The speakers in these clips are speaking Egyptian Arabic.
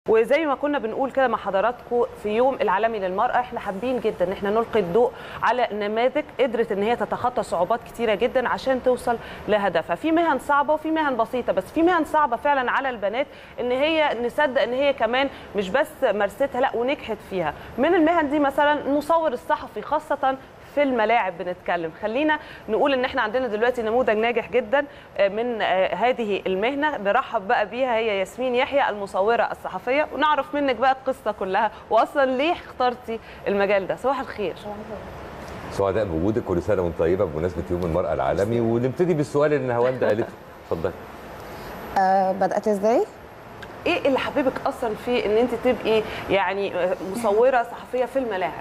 وزي ما كنا بنقول كده مع حضراتكم في يوم العالمي للمرأة احنا حابين جدا ان احنا نلقي الضوء على نماذج قدرت ان هي تتخطى صعوبات كتيرة جدا عشان توصل لهدفها في مهن صعبة وفي مهن بسيطة بس في مهن صعبة فعلا على البنات ان هي نصدق ان هي كمان مش بس مارستها لا ونجحت فيها من المهن دي مثلا المصور الصحفي خاصة في الملاعب بنتكلم خلينا نقول ان احنا عندنا دلوقتي نموذج ناجح جدا من هذه المهنه نرحب بقى بيها هي ياسمين يحيى المصوره الصحفيه ونعرف منك بقى القصه كلها واصلا ليه اخترتي المجال ده صباح الخير سعداء بوجودك كل سنه وانت طيبه بمناسبه يوم المراه العالمي ونبتدي بالسؤال اللي نهاوند قالته اتفضلي أه بدات ازاي ايه اللي حببك اصلا في ان انت تبقي يعني مصوره صحفيه في الملاعب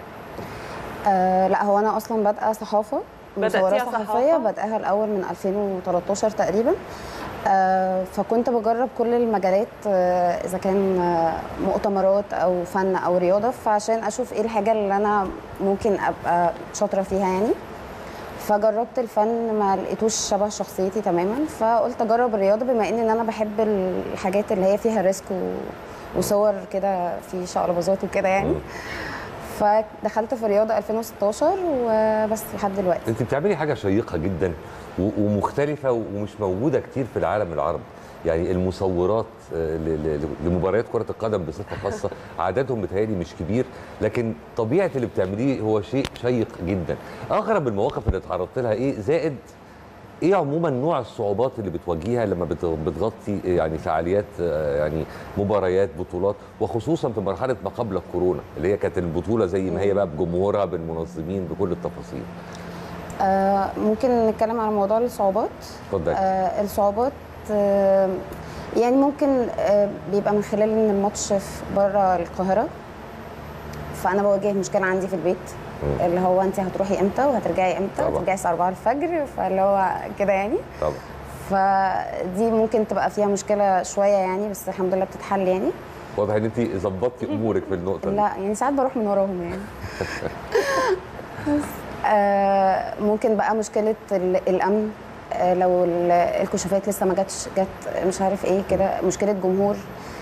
آه لا هو انا اصلا بادئه صحافه مصوره بدأتيها صحفيه صحافة؟ بادئها الاول من 2013 تقريبا آه فكنت بجرب كل المجالات آه اذا كان آه مؤتمرات او فن او رياضه فعشان اشوف ايه الحاجه اللي انا ممكن ابقى شاطره فيها يعني فجربت الفن ما لقيتوش شبه شخصيتي تماما فقلت اجرب الرياضه بما ان انا بحب الحاجات اللي هي فيها ريسك و... وصور كده في شقلباظات وكده يعني فدخلت في الرياضه 2016 وبس لحد دلوقتي انت بتعملي حاجه شيقه جدا و- ومختلفه ومش موجوده كتير في العالم العربي يعني المصورات آه، ل- ل- لمباريات كره القدم بصفه خاصه عددهم بتهيألي مش كبير لكن طبيعه اللي بتعمليه هو شيء شيق جدا اغرب المواقف اللي اتعرضت لها ايه زائد ايه عموما نوع الصعوبات اللي بتواجهيها لما بت- بتغطي يعني فعاليات آه، يعني مباريات بطولات وخصوصا في مرحله ما قبل الكورونا اللي هي كانت البطوله زي ما هي بقى بجمهورها بالمنظمين بكل التفاصيل آه ممكن نتكلم على موضوع الصعوبات اتفضلي آه الصعوبات آه يعني ممكن آه بيبقى من خلال ان الماتش في بره القاهره فانا بواجه مشكله عندي في البيت مم. اللي هو انت هتروحي امتى وهترجعي امتى طبعا. هترجعي الساعه 4 الفجر فاللي هو كده يعني طبعا فدي ممكن تبقى فيها مشكله شويه يعني بس الحمد لله بتتحل يعني واضح ان انت ظبطتي امورك في النقطه دي لا يعني ساعات بروح من وراهم يعني بس آه ممكن بقى مشكله ال- الامن آه لو ال- الكشوفات لسه ما جاتش جت مش عارف ايه كده مشكله جمهور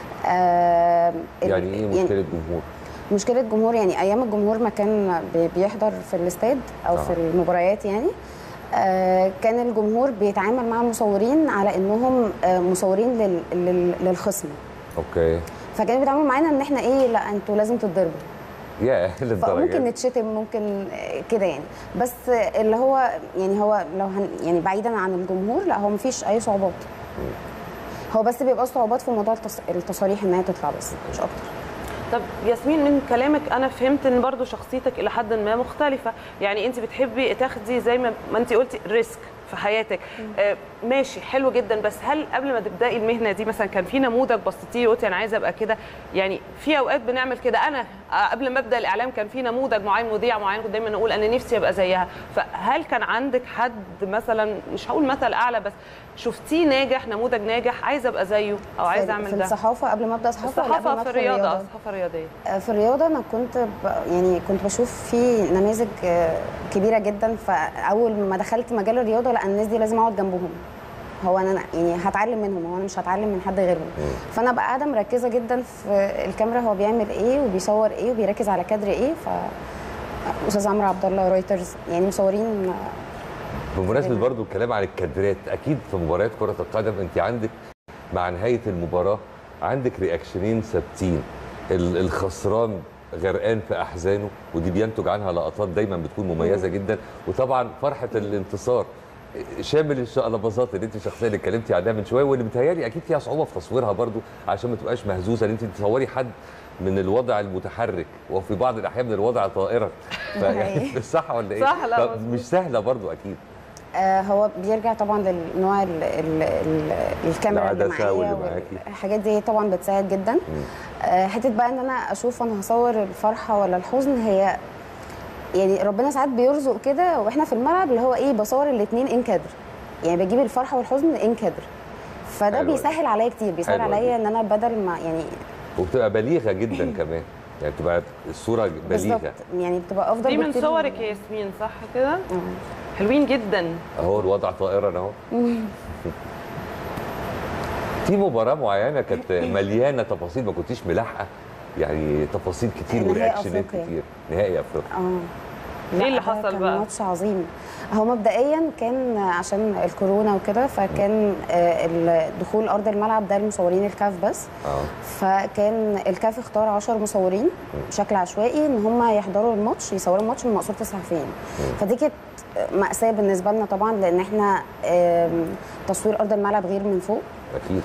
آه ال- يعني ايه مشكله جمهور مشكله جمهور يعني ايام الجمهور ما كان بي- بيحضر في الاستاد او آه. في المباريات يعني آه كان الجمهور بيتعامل مع المصورين على انهم آه مصورين لل- لل- للخصم اوكي فكانوا بيتعاملوا معانا ان احنا ايه لا انتوا لازم تتضربوا يا فممكن للدرجه دي. نتشتم ممكن كده يعني بس اللي هو يعني هو لو هن يعني بعيدا عن الجمهور لا هو مفيش اي صعوبات هو بس بيبقى صعوبات في موضوع التص- التصاريح ان هي تطلع بس مش اكتر طب ياسمين من كلامك انا فهمت ان برضو شخصيتك الى حد ما مختلفه يعني انت بتحبي تاخدي زي ما ما انت قلتي ريسك في حياتك آه ماشي حلو جدا بس هل قبل ما تبداي المهنه دي مثلا كان في نموذج بصيتيه قلتي انا عايزه ابقى كده يعني في اوقات بنعمل كده انا آه، قبل ما ابدا الاعلام كان في نموذج معين مذيع معين كنت دايما اقول انا نفسي ابقى زيها فهل كان عندك حد مثلا مش هقول مثل اعلى بس شفتيه ناجح نموذج ناجح عايزه ابقى زيه او عايزه في- اعمل في ده الصحافه قبل ما ابدا صحافه ولا قبل ما الصحافه في أدخل الرياضه الصحافه الرياضيه آه، في الرياضه انا كنت ب... يعني كنت بشوف في نماذج آه، كبيره جدا فاول ما دخلت مجال الرياضه لا الناس دي لازم اقعد جنبهم هو انا يعني هتعلم منهم هو انا مش هتعلم من حد غيرهم فانا بقى قاعده مركزه جدا في الكاميرا هو بيعمل ايه وبيصور ايه وبيركز على كادر ايه ف استاذ عمرو عبد الله رويترز يعني مصورين بمناسبه تمام. برضو الكلام عن الكادرات اكيد في مباريات كره القدم انت عندك مع نهايه المباراه عندك رياكشنين ثابتين ال- الخسران غرقان في احزانه ودي بينتج عنها لقطات دايما بتكون مميزه جدا وطبعا فرحه الانتصار شامل الشقلباظات اللي انت شخصيا اللي اتكلمتي عنها من شويه واللي بتهيألي اكيد فيها صعوبه في تصويرها برضو عشان ما تبقاش مهزوزه ان انت تصوري حد من الوضع المتحرك وفي بعض الاحيان من الوضع طائرا فيعني حقيقي. صح ولا ايه؟ صح، لا، طب مظبوط. مش سهله برضو اكيد آه، هو بيرجع طبعا للنوع ال ال ال الكاميرا اللي العدسة معايا واللي معاكي. الحاجات دي طبعا بتساعد جدا آه، حته بقى ان انا اشوف انا هصور الفرحه ولا الحزن هي يعني ربنا ساعات بيرزق كده واحنا في الملعب اللي هو ايه بصور الاثنين ان كادر يعني بجيب الفرحه والحزن ان كادر فده حلوة دي. بيسهل عليا كتير بيسهل حلوة عليا دي. ان انا بدل ما يعني وبتبقى بليغه جدا كمان يعني بتبقى الصوره بالظبط بليغه يعني بتبقى افضل دي من بكتير صورك يا ياسمين صح كده آه. حلوين جدا اهو الوضع طائرا اهو في مباراه معينه كانت مليانه تفاصيل ما كنتيش ملاحقه يعني تفاصيل كتير نهائي ورياكشنات أفريقيا. كتير نهائي افريقيا اه إيه اللي لا، حصل كان بقى؟ ماتش عظيم هو مبدئيا كان عشان الكورونا وكده فكان آه، ال- دخول ارض الملعب ده لمصورين الكاف بس اه فكان الكاف اختار 10 مصورين بشكل عشوائي ان هم يحضروا الماتش يصوروا الماتش من مقصوره الصحفيين فدي كانت مأساة بالنسبة لنا طبعا لأن احنا آم، تصوير أرض الملعب غير من فوق اكيد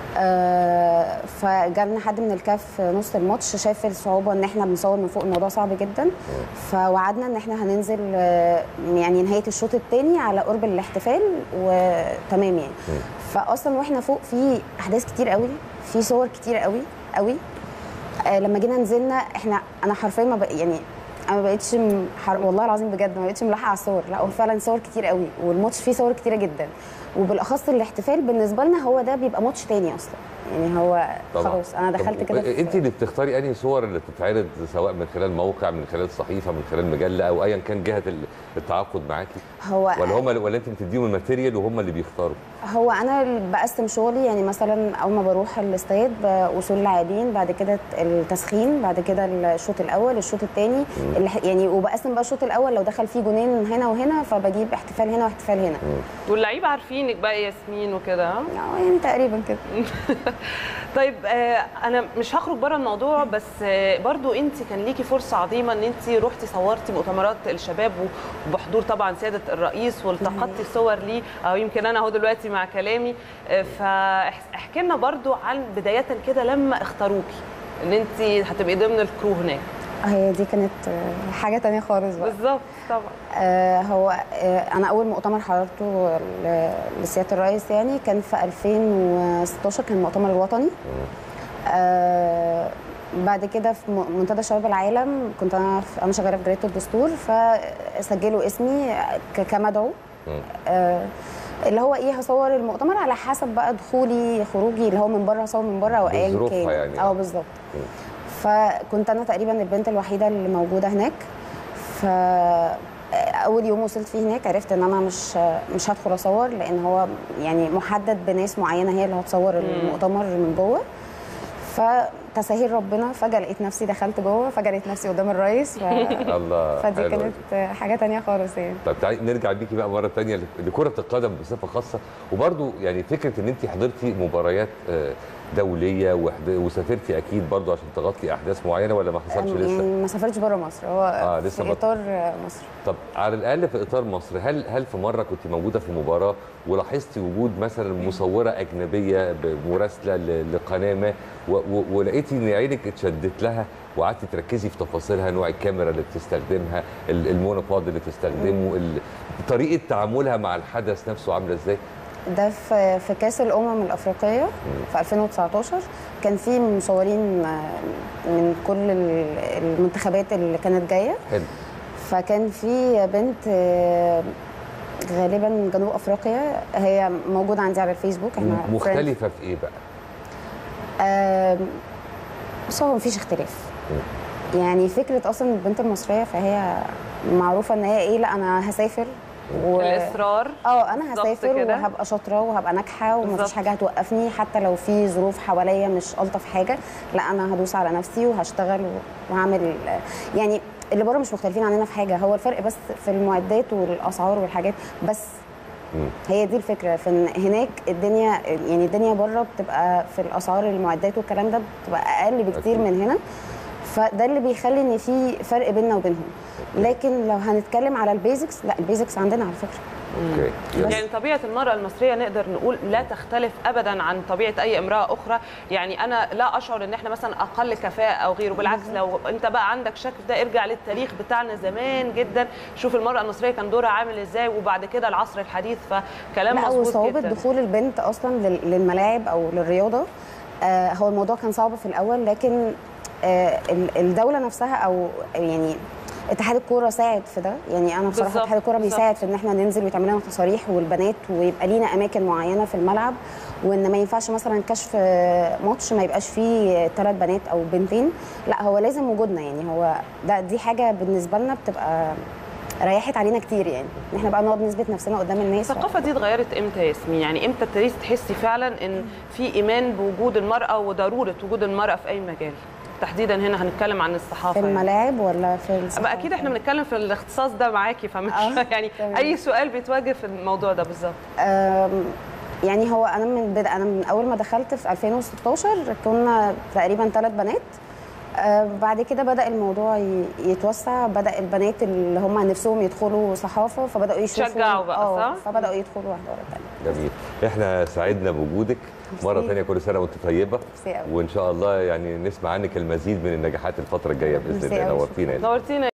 آه، فجالنا حد من الكاف في نص الماتش شاف الصعوبه ان احنا بنصور من فوق الموضوع صعب جدا فوعدنا ان احنا هننزل آه، يعني نهايه الشوط الثاني على قرب الاحتفال وتمام يعني فاصلا واحنا فوق في احداث كتير قوي في صور كتير قوي قوي آه، لما جينا نزلنا احنا انا حرفيا ما بق... يعني انا ما بقتش م- حر... والله العظيم بجد ما بقتش ملاحقه على الصور لا هو فعلا صور كتير قوي والماتش فيه صور كتيره جدا وبالاخص الاحتفال بالنسبه لنا هو ده بيبقى ماتش تاني اصلا يعني هو طبعا خلاص انا دخلت طب كده في- انت اللي بتختاري انهي صور اللي تتعرض سواء من خلال موقع من خلال صحيفه من خلال مجله او ايا كان جهه ال- التعاقد معاكي هو ولا هم ولا انت بتديهم الماتيريال وهم اللي بيختاروا هو انا اللي بقسم شغلي يعني مثلا اول ما بروح الاستاد ب- وصول لاعبين بعد كده التسخين بعد كده الشوط الاول الشوط الثاني يعني وبقسم بقى الشوط الاول لو دخل فيه جونين هنا وهنا فبجيب احتفال هنا واحتفال هنا واللعيبه عارفينك بقى ياسمين وكده ها؟ يعني تقريبا كده طيب آه، انا مش هخرج بره الموضوع بس آه، برضو انت كان ليكي فرصه عظيمه ان انت رحتي صورتي مؤتمرات الشباب وبحضور طبعا سياده الرئيس والتقطتي صور ليه او يمكن انا اهو دلوقتي مع كلامي آه، فاحكي لنا برضو عن بدايه كده لما اختاروكي ان انت هتبقي ضمن الكرو هناك هي دي كانت آه، حاجه تانية خالص بقى بالظبط طبعا آه، هو آه، انا اول مؤتمر حضرته ل- لسياده الرئيس يعني كان في 2016 كان المؤتمر الوطني آه، بعد كده في م- منتدى شباب العالم كنت انا في- انا شغاله في جريده الدستور فسجلوا اسمي ك- كمدعو مم. آه، اللي هو ايه هصور المؤتمر على حسب بقى دخولي خروجي اللي هو من بره هصور من بره او ايا بظروفها كان يعني. اه بالظبط مم. فكنت انا تقريبا البنت الوحيده اللي موجوده هناك ف اول يوم وصلت فيه هناك عرفت ان انا مش مش هدخل اصور لان هو يعني محدد بناس معينه هي اللي هتصور المؤتمر من جوه فتساهيل ربنا فجاه لقيت نفسي دخلت جوه فجاه لقيت نفسي قدام الرئيس ف... الله فدي حلو كانت أوي. حاجه تانية خالص يعني طب تعالي نرجع بيكي بقى مره تانية لكره القدم بصفه خاصه وبرضو يعني فكره ان انت حضرتي مباريات آه، دوليه وحد- وسافرتي اكيد برضو عشان تغطي احداث معينه ولا ما حصلش يعني لسه؟ ما سافرتش بره مصر هو آه، لسه في بط- اطار مصر طب على الاقل في اطار مصر هل هل في مره كنت موجوده في مباراه ولاحظتي وجود مثلا مصوره اجنبيه مراسله ل- لقناه ما و- و- ولقيتي ان عينك اتشدت لها وقعدتي تركزي في تفاصيلها نوع الكاميرا اللي بتستخدمها ال- المونوبود اللي بتستخدمه ال- طريقه تعاملها مع الحدث نفسه عامله ازاي؟ ده في في كاس الامم الافريقيه في 2019 كان في مصورين آه، من كل ال- المنتخبات اللي كانت جايه حلو فكان في بنت آه، غالبا جنوب افريقيا هي موجوده عندي على الفيسبوك احنا friends. مختلفه في ايه بقى؟ آم، بس هو مفيش اختلاف يعني فكره اصلا البنت المصريه فهي معروفه ان هي ايه لا انا هسافر و... الاصرار اه انا بالظبط هسافر كده. وهبقى شاطره وهبقى ناجحه بالظبط. ومفيش حاجه هتوقفني حتى لو في ظروف حواليا مش الطف حاجه لا انا هدوس على نفسي وهشتغل وهعمل يعني اللي بره مش مختلفين عننا في حاجه هو الفرق بس في المعدات والاسعار والحاجات بس مم. هي دي الفكره في ان هناك الدنيا يعني الدنيا بره بتبقى في الاسعار المعدات والكلام ده بتبقى اقل بكتير أكيد. من هنا فده اللي بيخلي ان في فرق بيننا وبينهم لكن لو هنتكلم على البيزكس لا البيزكس عندنا على فكره اوكي يلا. يعني طبيعه المراه المصريه نقدر نقول لا تختلف ابدا عن طبيعه اي امراه اخرى يعني انا لا اشعر ان احنا مثلا اقل كفاءه او غيره بالعكس لو انت بقى عندك شك في ده ارجع للتاريخ بتاعنا زمان جدا شوف المراه المصريه كان دورها عامل ازاي وبعد كده العصر الحديث فكلام لا مظبوط وصعوبه جدا دخول البنت اصلا لل- للملاعب او للرياضه آه هو الموضوع كان صعب في الاول لكن آه ال- الدوله نفسها او يعني اتحاد الكوره ساعد في ده يعني انا بصراحه بالظبط، اتحاد الكوره بالظبط. بيساعد في ان احنا ننزل ويتعمل لنا تصاريح والبنات ويبقى لينا اماكن معينه في الملعب وان ما ينفعش مثلا كشف آه، ماتش ما يبقاش فيه ثلاث بنات او بنتين لا هو لازم وجودنا يعني هو ده دي حاجه بالنسبه لنا بتبقى ريحت علينا كتير يعني ان احنا بقى نقعد نثبت نفسنا قدام الناس الثقافه دي اتغيرت امتى يا ياسمين يعني امتى ابتديتي تحسي فعلا ان في ايمان بوجود المراه وضروره وجود المراه في اي مجال تحديدا هنا هنتكلم عن في الصحافه يعني. الملاعب ولا في أما الصحافة؟ اكيد احنا بنتكلم في الاختصاص ده معاكي فمش آه، يعني تمام. اي سؤال بيتواجه في الموضوع ده بالظبط أم، يعني هو انا من بدأ انا من اول ما دخلت في 2016 كنا تقريبا ثلاث بنات أه، بعد كده بدا الموضوع ي- يتوسع بدا البنات اللي هم نفسهم يدخلوا صحافه فبداوا يشوفوا شجعوا بقى، آه، صح؟ فبداوا يدخلوا واحده ورا الثانيه جميل احنا سعدنا بوجودك مره ميرسي. ثانيه كل سنه وانت طيبه ميرسي أوي. وان شاء الله يعني نسمع عنك المزيد من النجاحات الفتره الجايه باذن ميرسي الله أوي، نورتينا شكراً. نورتينا